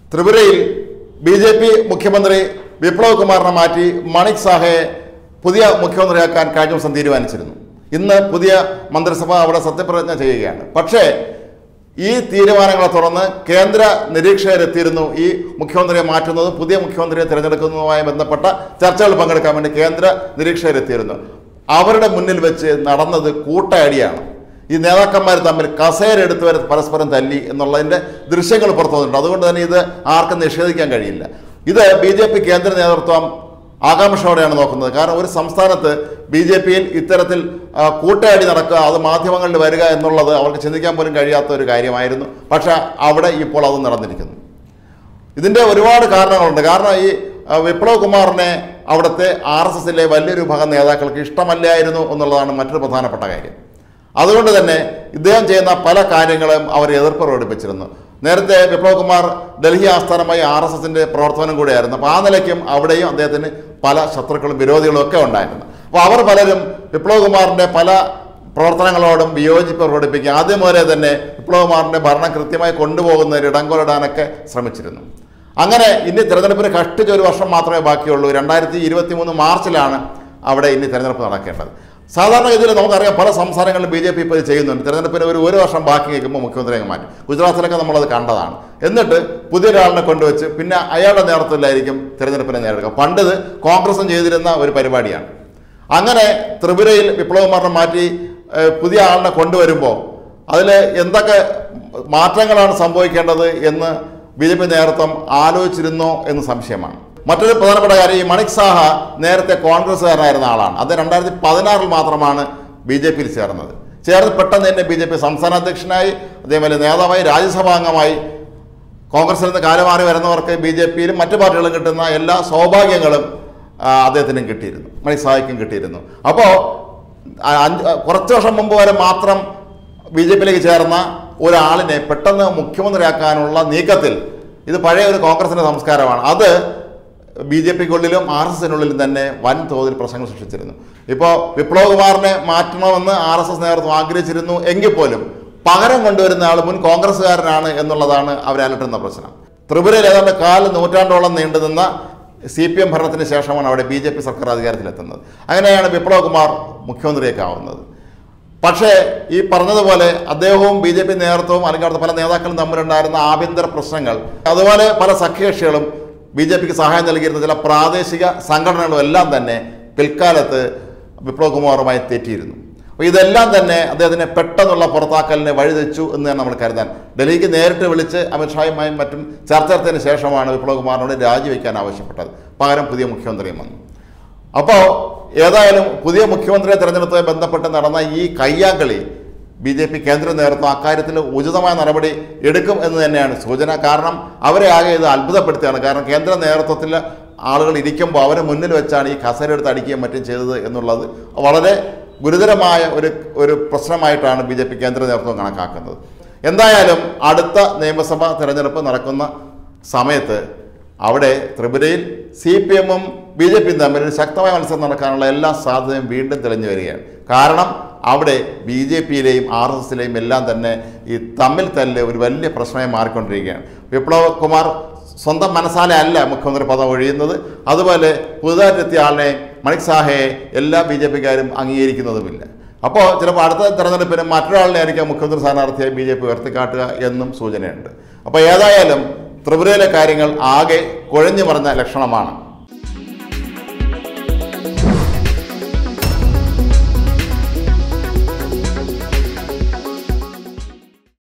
ത്രിപുരയിൽ B J P മുഖ്യമന്ത്രി വിപ്ലവ് കുമാറിനെ മാറ്റി മണിക് സാഹയെ പുതിയ മുഖ്യമന്ത്രിയാക്കാൻ കഴിഞ്ഞ ദിവസം തീരുമാനിച്ചിരുന്നു ഇന്ന് പുതിയ മന്ത്രിസഭ അവിടെ സത്യപ്രതിജ്ഞ ചെയ്യുകയാണ് പക്ഷേ ഈ തീരുമാനങ്ങളെ തുടർന്ന് കേന്ദ്ര നിരീക്ഷകരെത്തിയിരുന്നു ഈ മുഖ്യമന്ത്രിയെ മാറ്റുന്നതും പുതിയ മുഖ്യമന്ത്രിയെ തിരഞ്ഞെടുക്കുന്നതുമായി ബന്ധപ്പെട്ട ചർച്ചകൾ പങ്കെടുക്കാൻ വേണ്ടി കേന്ദ്ര നിരീക്ഷകരെത്തിയിരുന്നു അവരുടെ മുന്നിൽ വെച്ച് നടന്നത് കൂട്ടയടിയാണ് ഈ നേതാക്കന്മാർ തമ്മിൽ കസേര എടുത്ത് വരെ പരസ്പരം തല്ലി എന്നുള്ളതിൻ്റെ ദൃശ്യങ്ങൾ പുറത്തു വന്നിട്ടുണ്ട് അതുകൊണ്ട് തന്നെ ഇത് ആർക്കും നിഷേധിക്കാൻ കഴിയില്ല ഇത് ബി ജെ പി കേന്ദ്ര നേതൃത്വം ആകാംക്ഷയോടെയാണ് നോക്കുന്നത് കാരണം ഒരു സംസ്ഥാനത്ത് ബി ജെ പിയിൽ ഇത്തരത്തിൽ ആ, കൂട്ടയടി നടക്കുക അത് മാധ്യമങ്ങളിൽ വരിക എന്നുള്ളത് അവർക്ക് ചിന്തിക്കാൻ പോലും കഴിയാത്ത ഒരു കാര്യമായിരുന്നു പക്ഷേ അവിടെ ഇപ്പോൾ അത് നടന്നിരിക്കുന്നു ഇതിൻ്റെ ഒരുപാട് കാരണങ്ങളുണ്ട് കാരണം ഈ ആ, വിപ്ലവ് കുമാറിനെ അവിടുത്തെ ആർ എസ് എസിലെ വലിയൊരു വിഭാഗം നേതാക്കൾക്ക് ഇഷ്ടമല്ലായിരുന്നു എന്നുള്ളതാണ് മറ്റൊരു പ്രധാനപ്പെട്ട കാര്യം അതുകൊണ്ട് തന്നെ ഇദ്ദേഹം ചെയ്യുന്ന പല കാര്യങ്ങളും അവർ എതിർപ്പ് പ്രകടിപ്പിച്ചിരുന്നു നേരത്തെ വിപ്ലവ് കുമാർ ഡൽഹി ആസ്ഥാനമായി ആർ എസ് എസിൻ്റെ പ്രവർത്തനം കൂടിയായിരുന്നു അപ്പോൾ ആ നിലയ്ക്കും അവിടെയും അദ്ദേഹത്തിന് പല ശത്രുക്കളും വിരോധികളും ഒക്കെ ഉണ്ടായിരുന്നു അപ്പോൾ അവർ പലരും വിപ്ലവ് കുമാറിൻ്റെ പല പ്രവർത്തനങ്ങളോടും വിയോജിപ്പ് പ്രകടിപ്പിക്കുക ആദ്യം മുതലേ തന്നെ വിപ്ലവ് കുമാറിൻ്റെ ഭരണം കൃത്യമായി കൊണ്ടുപോകുന്നതിന് ഇടംകൊലിടാനൊക്കെ ശ്രമിച്ചിരുന്നു അങ്ങനെ ഇനി തിരഞ്ഞെടുപ്പിന് കഷ്ടിച്ച് ഒരു വർഷം മാത്രമേ ബാക്കിയുള്ളൂ രണ്ടായിരത്തി ഇരുപത്തി മൂന്ന് മാർച്ചിലാണ് അവിടെ ഇനി തിരഞ്ഞെടുപ്പ് നടക്കേണ്ടത് സാധാരണ ഇതിൽ നമുക്കറിയാം പല സംസ്ഥാനങ്ങളിലും ബി ജെ പി ഇപ്പോൾ ഇത് ചെയ്യുന്നുണ്ട് തിരഞ്ഞെടുപ്പിന് ഒരു ഒരു വർഷം ബാക്കി നിൽക്കുമ്പോൾ മുഖ്യമന്ത്രിയെ മാറ്റി ഗുജറാത്തിലൊക്കെ നമ്മളത് കണ്ടതാണ് എന്നിട്ട് പുതിയൊരാളിനെ കൊണ്ടുവച്ച് പിന്നെ അയാളുടെ നേതൃത്വത്തിലായിരിക്കും തിരഞ്ഞെടുപ്പിനെ നേരിടുക പണ്ടിത് കോൺഗ്രസും ചെയ്തിരുന്ന ഒരു പരിപാടിയാണ് അങ്ങനെ ത്രിപുരയിൽ വിപ്ലവകുമാറിനെ മാറ്റി ഏഹ്, പുതിയ ആളിനെ കൊണ്ടുവരുമ്പോൾ അതിൽ എന്തൊക്കെ മാറ്റങ്ങളാണ് സംഭവിക്കേണ്ടത് എന്ന് ബി ജെ പി നേതൃത്വം ആലോചിച്ചിരുന്നോ എന്ന് സംശയമാണ് മറ്റൊരു പ്രധാനപ്പെട്ട കാര്യം ഈ മണിക് സാഹ നേരത്തെ കോൺഗ്രസ്സുകാരനായിരുന്ന ആളാണ് അത് രണ്ടായിരത്തി പതിനാറിൽ മാത്രമാണ് ബി ജെ പിയിൽ ചേർന്നത് ചേർന്ന് പെട്ടെന്ന് തന്നെ ബി ജെ പി സംസ്ഥാന അധ്യക്ഷനായി അതേപോലെ നേതാവായി രാജ്യസഭാംഗമായി കോൺഗ്രസിൽ നിന്ന് കാലുമാറി വരുന്നവർക്ക് ബി ജെ പിയിലും മറ്റു പാർട്ടികളും കിട്ടുന്ന എല്ലാ സൗഭാഗ്യങ്ങളും ആ, അദ്ദേഹത്തിനും കിട്ടിയിരുന്നു മണിക് സാഹിക്കും കിട്ടിയിരുന്നു അപ്പോൾ അഞ്ച് കുറച്ച് വർഷം മുമ്പ് വരെ മാത്രം ബി ജെ പിയിലേക്ക് ചേർന്ന ഒരാളിനെ പെട്ടെന്ന് മുഖ്യമന്ത്രിയാക്കാനുള്ള നീക്കത്തിൽ ഇത് പഴയ ഒരു കോൺഗ്രസിൻ്റെ സംസ്കാരമാണ് അത് ബി ജെ പിക്കുള്ളിലും ആർ എസ് എസിനുള്ളിലും തന്നെ വൻ തോതിൽ പ്രശ്നങ്ങൾ സൃഷ്ടിച്ചിരുന്നു ഇപ്പോൾ വിപ്ലവ് കുമാറിനെ മാറ്റണമെന്ന് ആർ എസ് എസ് നേതൃത്വം ആഗ്രഹിച്ചിരുന്നു എങ്കിൽ പോലും പകരം കൊണ്ടുവരുന്ന ആൾ മുൻ കോൺഗ്രസ്സുകാരനാണ് എന്നുള്ളതാണ് അവരെ അലട്ടുന്ന പ്രശ്നം ത്രിപുരയിൽ ഏതാണ്ട് കാല് നൂറ്റാണ്ടോളം നീണ്ടുനിന്ന സി പി എം ഭരണത്തിന് ശേഷമാണ് അവിടെ ബി ജെ പി സർക്കാർ അധികാരത്തിലെത്തുന്നത് അങ്ങനെയാണ് വിപ്ലവ് കുമാർ മുഖ്യമന്ത്രിയൊക്കെ ആവുന്നത് പക്ഷേ ഈ പറഞ്ഞതുപോലെ അദ്ദേഹവും ബി ജെ പി നേതൃത്വവും അല്ലെങ്കിൽ അവിടുത്തെ പല നേതാക്കളും തമ്മിലുണ്ടായിരുന്ന ആഭ്യന്തര പ്രശ്നങ്ങൾ അതുപോലെ പല സഖ്യകക്ഷികളും ബി ജെ പിക്ക് സഹായം നൽകിയിരുന്ന ചില പ്രാദേശിക സംഘടനകളും എല്ലാം തന്നെ പിൽക്കാലത്ത് വിപ്ലവ് കുമാറുമായി തെറ്റിയിരുന്നു അപ്പോൾ ഇതെല്ലാം തന്നെ അദ്ദേഹത്തിനെ പെട്ടെന്നുള്ള പുറത്താക്കലിനെ വഴിതെച്ചു എന്ന് തന്നെ നമ്മൾ കരുതാൻ ഡൽഹിക്ക് നേരിട്ട് വിളിച്ച് അമിത്ഷായുമായും മറ്റും ചർച്ച നടത്തിയതിന് ശേഷമാണ് വിപ്ലവ് കുമാറിനോട് രാജിവെക്കാൻ ആവശ്യപ്പെട്ടത് പകരം പുതിയ മുഖ്യമന്ത്രിയും വന്നു അപ്പോൾ ഏതായാലും പുതിയ മുഖ്യമന്ത്രിയെ തെരഞ്ഞെടുത്തതുമായി ബന്ധപ്പെട്ട് നടന്ന ഈ കയ്യാങ്കളി ബി ജെ പി കേന്ദ്ര നേതൃത്വം അക്കാര്യത്തിൽ ഉചിതമായ നടപടി എടുക്കും എന്ന് തന്നെയാണ് സൂചന കാരണം അവരെ ആകെ ഇത് അത്ഭുതപ്പെടുത്തുകയാണ് കാരണം കേന്ദ്ര നേതൃത്വത്തിൽ ആളുകൾ ഇരിക്കുമ്പോൾ അവരെ മുന്നിൽ വെച്ചാണ് ഈ കസേര എടുത്ത് അടിക്കുകയും മറ്റും ചെയ്തത് എന്നുള്ളത് വളരെ ഗുരുതരമായ ഒരു ഒരു പ്രശ്നമായിട്ടാണ് ബി ജെ പി കേന്ദ്ര നേതൃത്വം കണക്കാക്കുന്നത് എന്തായാലും അടുത്ത നിയമസഭാ തെരഞ്ഞെടുപ്പ് നടക്കുന്ന സമയത്ത് അവിടെ ത്രിപുരയിൽ സി പി എമ്മും ബി ജെ പിയും തമ്മിൽ ഒരു ശക്തമായ മത്സരം നടക്കാനുള്ള എല്ലാ സാധ്യതയും വീണ്ടും തെളിഞ്ഞു വരികയാണ് കാരണം അവിടെ ബി ജെ പിയിലെയും ആർ എസ് എസിലെയും എല്ലാം തന്നെ ഈ തമ്മിൽ തല്ല് ഒരു വലിയ പ്രശ്നമായി മാറിക്കൊണ്ടിരിക്കുകയാണ് വിപ്ലവ് കുമാർ സ്വന്തം മനസ്സാലെ അല്ല മുഖ്യമന്ത്രി പദം ഒഴിയുന്നത് അതുപോലെ പുതുതായിട്ടെത്തിയ ആളിനെ മണിക് സാഹയെ എല്ലാ ബി ജെ പിക്കാരും അംഗീകരിക്കുന്നതുമില്ല അപ്പോൾ ചിലപ്പോൾ അടുത്ത തെരഞ്ഞെടുപ്പിന് മറ്റൊരാളിനെ ആയിരിക്കും മുഖ്യമന്ത്രി സ്ഥാനാർത്ഥിയായി ബി ജെ പി ഉയർത്തിക്കാട്ടുക എന്നും സൂചനയുണ്ട് അപ്പോൾ ഏതായാലും ത്രിപുരയിലെ കാര്യങ്ങൾ ആകെ കുഴഞ്ഞു മറിഞ്ഞ ലക്ഷണമാണ്